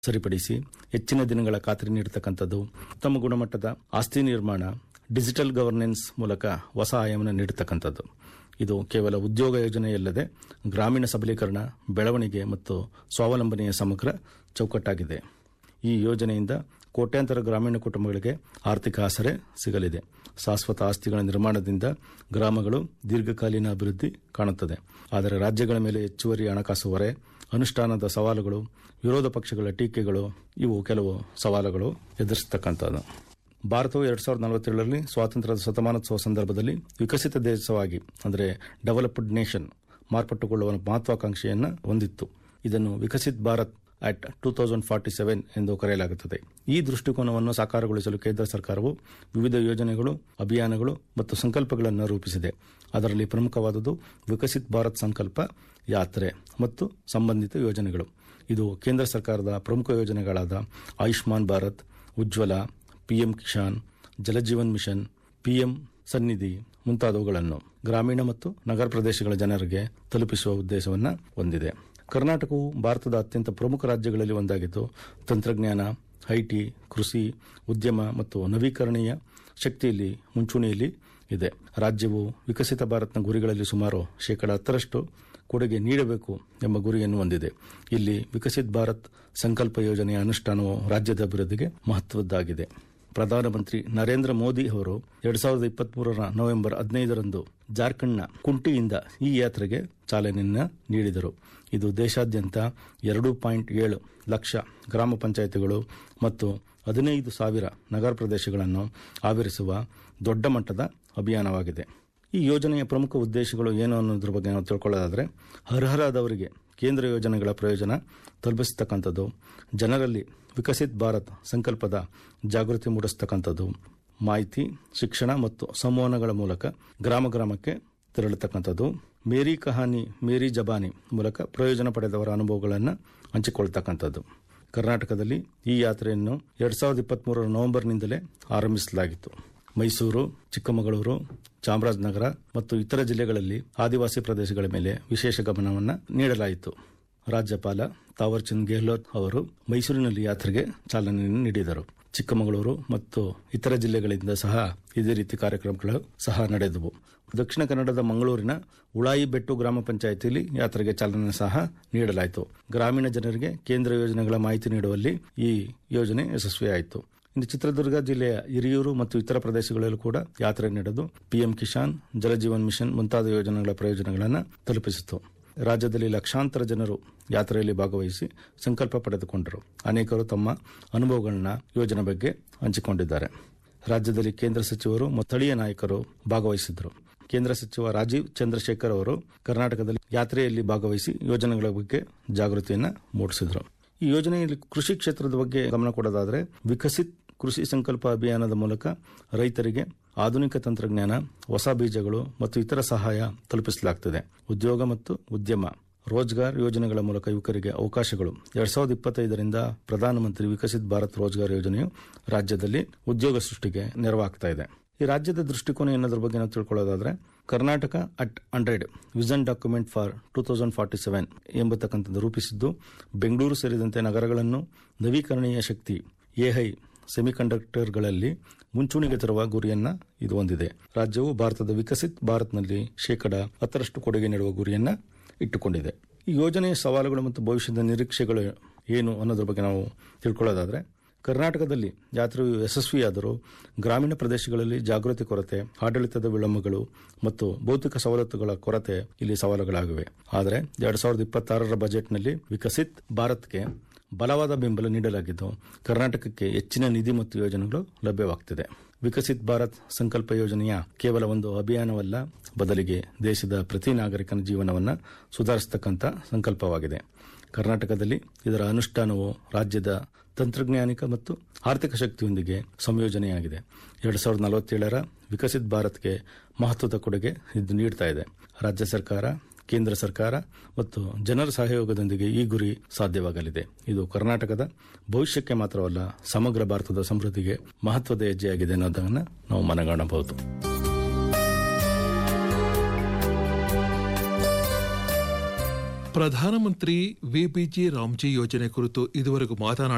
ಸರಿಪಡಿಸಿ ಹೆಚ್ಚಿನ ದಿನಗಳ ಖಾತ್ರಿ ನೀಡತಕ್ಕಂಥದ್ದು ಉತ್ತಮ ಗುಣಮಟ್ಟದ ಆಸ್ತಿ ನಿರ್ಮಾಣ ಡಿಜಿಟಲ್ ಗವರ್ನೆನ್ಸ್ ಮೂಲಕ ಹೊಸ ಆಯಾಮನ ನೀಡತಕ್ಕಂಥದ್ದು ಇದು ಕೇವಲ ಉದ್ಯೋಗ ಯೋಜನೆಯಲ್ಲದೆ ಗ್ರಾಮೀಣ ಸಬಲೀಕರಣ ಬೆಳವಣಿಗೆ ಮತ್ತು ಸ್ವಾವಲಂಬನೆಯ ಸಮಗ್ರ ಚೌಕಟ್ಟಾಗಿದೆ ಈ ಯೋಜನೆಯಿಂದ ಕೋಟ್ಯಾಂತರ ಗ್ರಾಮೀಣ ಕುಟುಂಬಗಳಿಗೆ ಆರ್ಥಿಕ ಆಸರೆ ಸಿಗಲಿದೆ ಶಾಶ್ವತ ಆಸ್ತಿಗಳ ನಿರ್ಮಾಣದಿಂದ ಗ್ರಾಮಗಳು ದೀರ್ಘಕಾಲೀನ ಅಭಿವೃದ್ಧಿ ಕಾಣುತ್ತದೆ ಆದರೆ ರಾಜ್ಯಗಳ ಮೇಲೆ ಹೆಚ್ಚುವರಿ ಹಣಕಾಸು ಹೊರೆ ಅನುಷ್ಠಾನದ ಸವಾಲುಗಳು ವಿರೋಧ ಪಕ್ಷಗಳ ಟೀಕೆಗಳು ಇವು ಕೆಲವು ಸವಾಲುಗಳು ಎದುರಿಸತಕ್ಕಂಥದ್ದು ಭಾರತವು ಎರಡ್ ಸಾವಿರದ ನಲವತ್ತೇಳರಲ್ಲಿ ಸ್ವಾತಂತ್ರ್ಯದ ಶತಮಾನೋತ್ಸವ ಸಂದರ್ಭದಲ್ಲಿ ವಿಕಸಿತ ದೇಶವಾಗಿ ಅಂದರೆ ಡೆವಲಪ್ಡ್ ನೇಷನ್ ಮಾರ್ಪಟ್ಟುಕೊಳ್ಳುವ ಮಹತ್ವಾಕಾಂಕ್ಷೆಯನ್ನು ಹೊಂದಿತ್ತು ಇದನ್ನು Viksit Bharat at two thousand forty seven ಎಂದು ಕರೆಯಲಾಗುತ್ತದೆ ಈ ದೃಷ್ಟಿಕೋನವನ್ನು ಸಾಕಾರಗೊಳಿಸಲು ಕೇಂದ್ರ ಸರ್ಕಾರವು ವಿವಿಧ ಯೋಜನೆಗಳು ಅಭಿಯಾನಗಳು ಮತ್ತು ಸಂಕಲ್ಪಗಳನ್ನು ರೂಪಿಸಿದೆ ಅದರಲ್ಲಿ ಪ್ರಮುಖವಾದುದು ವಿಕಸಿತ್ ಭಾರತ್ ಸಂಕಲ್ಪ ಯಾತ್ರೆ ಮತ್ತು ಸಂಬಂಧಿತ ಯೋಜನೆಗಳು ಇದು ಕೇಂದ್ರ ಸರ್ಕಾರದ ಪ್ರಮುಖ ಯೋಜನೆಗಳಾದ Ayushman Bharat Ujjwala PM Kisan Jal Jeevan mission PM Svanidhi ಮುಂತಾದವುಗಳನ್ನು ಗ್ರಾಮೀಣ ಮತ್ತು ನಗರ ಪ್ರದೇಶಗಳ ಜನರಿಗೆ ತಲುಪಿಸುವ ಉದ್ದೇಶವನ್ನು ಹೊಂದಿದೆ ಕರ್ನಾಟಕವು ಭಾರತದ ಅತ್ಯಂತ ಪ್ರಮುಖ ರಾಜ್ಯಗಳಲ್ಲಿ ಒಂದಾಗಿದ್ದು ತಂತ್ರಜ್ಞಾನ ಐಟಿ ಕೃಷಿ ಉದ್ಯಮ ಮತ್ತು ನವೀಕರಣೀಯ ಶಕ್ತಿಯಲ್ಲಿ ಮುಂಚೂಣಿಯಲ್ಲಿ ಇದೆ ರಾಜ್ಯವು ವಿಕಸಿತ ಭಾರತ್ನ ಗುರಿಗಳಲ್ಲಿ ಸುಮಾರು ಶೇಕಡ ಹತ್ತರಷ್ಟು ಕೊಡುಗೆ ನೀಡಬೇಕು ಎಂಬ ಗುರಿಯನ್ನು ಹೊಂದಿದೆ ಇಲ್ಲಿ ವಿಕಸಿತ್ ಭಾರತ್ ಸಂಕಲ್ಪ ಯೋಜನೆಯ ಅನುಷ್ಠಾನವು ರಾಜ್ಯದ ಅಭಿವೃದ್ಧಿಗೆ ಮಹತ್ವದ್ದಾಗಿದೆ ಪ್ರಧಾನಮಂತ್ರಿ ನರೇಂದ್ರ ಮೋದಿ ಅವರು ಎರಡ್ ಸಾವಿರದ ಇಪ್ಪತ್ಮೂರರ ನವೆಂಬರ್ ಹದಿನೈದರಂದು ಜಾರ್ಖಂಡ್ನ ಕುಂಟಿಯಿಂದ ಈ ಯಾತ್ರೆಗೆ ಚಾಲನೆಯನ್ನು ನೀಡಿದರು ಇದು ದೇಶಾದ್ಯಂತ ಎರಡು ಪಾಯಿಂಟ್ ಏಳು ಲಕ್ಷ ಗ್ರಾಮ ಪಂಚಾಯಿತಿಗಳು ಮತ್ತು ಹದಿನೈದು ಸಾವಿರ ನಗರ ಪ್ರದೇಶಗಳನ್ನು ಆವರಿಸುವ ದೊಡ್ಡ ಮಟ್ಟದ ಅಭಿಯಾನವಾಗಿದೆ ಈ ಯೋಜನೆಯ ಪ್ರಮುಖ ಉದ್ದೇಶಗಳು ಏನು ಅನ್ನೋದ್ರ ಬಗ್ಗೆ ನಾವು ತಿಳ್ಕೊಳ್ಳೋದಾದರೆ ಅರ್ಹರಾದವರಿಗೆ ಕೇಂದ್ರ ಯೋಜನೆಗಳ ಪ್ರಯೋಜನ ತಲುಪಿಸತಕ್ಕಂಥದ್ದು ಜನರಲ್ಲಿ ವಿಕಸಿತ್ ಭಾರತ್ ಸಂಕಲ್ಪದ ಜಾಗೃತಿ ಮೂಡಿಸ್ತಕ್ಕಂಥದ್ದು ಮಾಹಿತಿ ಶಿಕ್ಷಣ ಮತ್ತು ಸಂವಹನಗಳ ಮೂಲಕ ಗ್ರಾಮ ಗ್ರಾಮಕ್ಕೆ ತೆರಳತಕ್ಕಂಥದ್ದು ಮೇರಿ ಕಹಾನಿ ಮೇರಿ ಜಬಾನಿ ಮೂಲಕ ಪ್ರಯೋಜನ ಪಡೆದವರ ಅನುಭವಗಳನ್ನು ಹಂಚಿಕೊಳ್ತಕ್ಕಂಥದ್ದು ಕರ್ನಾಟಕದಲ್ಲಿ ಈ ಯಾತ್ರೆಯನ್ನು ಎರಡ್ ಸಾವಿರದ ಇಪ್ಪತ್ಮೂರರ ನವೆಂಬರ್ನಿಂದಲೇ ಆರಂಭಿಸಲಾಗಿತ್ತು ಮೈಸೂರು ಚಿಕ್ಕಮಗಳೂರು ಚಾಮರಾಜನಗರ ಮತ್ತು ಇತರ ಜಿಲ್ಲೆಗಳಲ್ಲಿ ಆದಿವಾಸಿ ಪ್ರದೇಶಗಳ ಮೇಲೆ ವಿಶೇಷ ಗಮನವನ್ನು ನೀಡಲಾಯಿತು ರಾಜ್ಯಪಾಲ ತಾವರ್ಚಂದ್ ಗೆಹ್ಲೋಟ್ ಅವರು ಮೈಸೂರಿನಲ್ಲಿ ಯಾತ್ರೆಗೆ ಚಾಲನೆಯನ್ನು ನೀಡಿದರು ಚಿಕ್ಕಮಗಳೂರು ಮತ್ತು ಇತರ ಜಿಲ್ಲೆಗಳಿಂದ ಸಹ ಇದೇ ರೀತಿ ಕಾರ್ಯಕ್ರಮಗಳು ಸಹ ನಡೆದವು ದಕ್ಷಿಣ ಕನ್ನಡದ ಮಂಗಳೂರಿನ ಉಳಾಯಿ ಬೆಟ್ಟು ಗ್ರಾಮ ಪಂಚಾಯಿತಿಯಲ್ಲಿ ಯಾತ್ರೆಗೆ ಚಾಲನೆ ಸಹ ನೀಡಲಾಯಿತು ಗ್ರಾಮೀಣ ಜನರಿಗೆ ಕೇಂದ್ರ ಯೋಜನೆಗಳ ಮಾಹಿತಿ ನೀಡುವಲ್ಲಿ ಈ ಯೋಜನೆ ಯಶಸ್ವಿಯಾಯಿತು ಇನ್ನು ಚಿತ್ರದುರ್ಗ ಜಿಲ್ಲೆಯ ಹಿರಿಯೂರು ಮತ್ತು ಇತರ ಪ್ರದೇಶಗಳಲ್ಲೂ ಕೂಡ ಯಾತ್ರೆ ನಡೆದು ಪಿಎಂ ಕಿಸಾನ್ ಜಲಜೀವನ್ ಮಿಷನ್ ಮುಂತಾದ ಯೋಜನೆಗಳ ಪ್ರಯೋಜನಗಳನ್ನು ತಲುಪಿಸಿತು ರಾಜ್ಯದಲ್ಲಿ ಲಕ್ಷಾಂತರ ಜನರು ಯಾತ್ರೆಯಲ್ಲಿ ಭಾಗವಹಿಸಿ ಸಂಕಲ್ಪ ಪಡೆದುಕೊಂಡರು ಅನೇಕರು ತಮ್ಮ ಅನುಭವಗಳನ್ನ ಯೋಜನೆ ಬಗ್ಗೆ ಹಂಚಿಕೊಂಡಿದ್ದಾರೆ ರಾಜ್ಯದಲ್ಲಿ ಕೇಂದ್ರ ಸಚಿವರು ಮತ್ತು ಸ್ಥಳೀಯ ನಾಯಕರು ಭಾಗವಹಿಸಿದ್ದರು ಕೇಂದ್ರ ಸಚಿವ ರಾಜೀವ್ ಚಂದ್ರಶೇಖರ್ ಅವರು ಕರ್ನಾಟಕದಲ್ಲಿ ಯಾತ್ರೆಯಲ್ಲಿ ಭಾಗವಹಿಸಿ ಯೋಜನೆಗಳ ಬಗ್ಗೆ ಜಾಗೃತಿಯನ್ನು ಮೂಡಿಸಿದರು ಈ ಯೋಜನೆಯಲ್ಲಿ ಕೃಷಿ ಕ್ಷೇತ್ರದ ಬಗ್ಗೆ ಗಮನ ಕೊಡೋದಾದರೆ ವಿಕಸಿತ್ ಕೃಷಿ ಸಂಕಲ್ಪ ಅಭಿಯಾನದ ಮೂಲಕ ರೈತರಿಗೆ ಆಧುನಿಕ ತಂತ್ರಜ್ಞಾನ ಹೊಸ ಬೀಜಗಳು ಮತ್ತು ಇತರ ಸಹಾಯ ತಲುಪಿಸಲಾಗುತ್ತದೆ ಉದ್ಯೋಗ ಮತ್ತು ಉದ್ಯಮ ರೋಜ್ಗಾರ್ ಯೋಜನೆಗಳ ಮೂಲಕ ಯುವಕರಿಗೆ ಅವಕಾಶಗಳು ಎರಡ್ ಸಾವಿರದ ಇಪ್ಪತ್ತೈದರಿಂದ ಪ್ರಧಾನಮಂತ್ರಿ ವಿಕಸಿತ್ ಭಾರತ್ ರೋಜ್ಗಾರ್ ಯೋಜನೆಯು ರಾಜ್ಯದಲ್ಲಿ ಉದ್ಯೋಗ ಸೃಷ್ಟಿಗೆ ನೆರವಾಗ್ತಾ ಇದೆ ಈ ರಾಜ್ಯದ ದೃಷ್ಟಿಕೋನ ಏನದ್ರ ಬಗ್ಗೆ ನಾವು ತಿಳ್ಕೊಳ್ಳೋದಾದ್ರೆ Karnataka at hundred vision document for two thousand forty seven ಎಂಬತಕ್ಕಂಥದ್ದು ರೂಪಿಸಿದ್ದು ಬೆಂಗಳೂರು ಸೇರಿದಂತೆ ನಗರಗಳನ್ನು ನವೀಕರಣೀಯ ಶಕ್ತಿ ಎಐ ಸೆಮಿಕಂಡಕ್ಟರ್ಗಳಲ್ಲಿ ಮುಂಚೂಣಿಗೆ ತರುವ ಗುರಿಯನ್ನ ಇದು ಹೊಂದಿದೆ ರಾಜ್ಯವು ಭಾರತದ ವಿಕಸಿತ್ ಭಾರತ್ನಲ್ಲಿ ಶೇಕಡ ಹತ್ತರಷ್ಟು ಕೊಡುಗೆ ನೀಡುವ ಗುರಿಯನ್ನ ಇಟ್ಟುಕೊಂಡಿದೆ ಈ ಯೋಜನೆಯ ಸವಾಲುಗಳು ಮತ್ತು ಭವಿಷ್ಯದ ನಿರೀಕ್ಷೆಗಳು ಏನು ಅನ್ನೋದ್ರ ಬಗ್ಗೆ ನಾವು ತಿಳ್ಕೊಳ್ಳೋದಾದ್ರೆ ಕರ್ನಾಟಕದಲ್ಲಿ ಯಾತ್ರೆಯು ಯಶಸ್ವಿಯಾದರೂ ಗ್ರಾಮೀಣ ಪ್ರದೇಶಗಳಲ್ಲಿ ಜಾಗೃತಿ ಕೊರತೆ ಆಡಳಿತದ ವಿಳಂಬಗಳು ಮತ್ತು ಭೌತಿಕ ಸವಲತ್ತುಗಳ ಕೊರತೆ ಇಲ್ಲಿ ಸವಾಲುಗಳಾಗಿವೆ ಆದರೆ ಎರಡ್ ಸಾವಿರದ ಇಪ್ಪತ್ತಾರರ ಬಜೆಟ್ನಲ್ಲಿ ವಿಕಸಿತ್ ಭಾರತ್ಗೆ ಬಲವಾದ ಬೆಂಬಲ ನೀಡಲಾಗಿದ್ದು ಕರ್ನಾಟಕಕ್ಕೆ ಹೆಚ್ಚಿನ ನಿಧಿ ಮತ್ತು ಯೋಜನೆಗಳು ಲಭ್ಯವಾಗುತ್ತಿದೆ ವಿಕಸಿತ್ ಭಾರತ್ ಸಂಕಲ್ಪ ಯೋಜನೆಯ ಕೇವಲ ಒಂದು ಅಭಿಯಾನವಲ್ಲ ಬದಲಿಗೆ ದೇಶದ ಪ್ರತಿ ನಾಗರಿಕನ ಜೀವನವನ್ನು ಸುಧಾರಿಸತಕ್ಕಂಥ ಸಂಕಲ್ಪವಾಗಿದೆ ಕರ್ನಾಟಕದಲ್ಲಿ ಇದರ ಅನುಷ್ಠಾನವು ರಾಜ್ಯದ ತಂತ್ರಜ್ಞಾನಿಕ ಮತ್ತು ಆರ್ಥಿಕ ಶಕ್ತಿಯೊಂದಿಗೆ ಸಂಯೋಜನೆಯಾಗಿದೆ ಎರಡ್ ಸಾವಿರದ ನಲವತ್ತೇಳರ ವಿಕಸಿತ್ ಭಾರತ್ಗೆ ಮಹತ್ವದ ಕೊಡುಗೆ ಇದು ನೀಡ್ತಾ ಇದೆ ರಾಜ್ಯ ಸರ್ಕಾರ ಕೇಂದ್ರ ಸರ್ಕಾರ ಮತ್ತು ಜನರ ಸಹಯೋಗದೊಂದಿಗೆ ಈ ಗುರಿ ಸಾಧ್ಯವಾಗಲಿದೆ ಇದು ಕರ್ನಾಟಕದ ಭವಿಷ್ಯಕ್ಕೆ ಮಾತ್ರವಲ್ಲ ಸಮಗ್ರ ಭಾರತದ ಸಮೃದ್ಧಿಗೆ ಮಹತ್ವದ ಹೆಜ್ಜೆಯಾಗಿದೆ ಅನ್ನೋದನ್ನು ನಾವು ಮನಗಾಣಬಹುದು ಪ್ರಧಾನಮಂತ್ರಿ ವಿಬಿಜಿ ರಾಮ್ಜಿ ಯೋಜನೆ ಕುರಿತು ಇದುವರೆಗೂ ಮಾತನಾಡಿ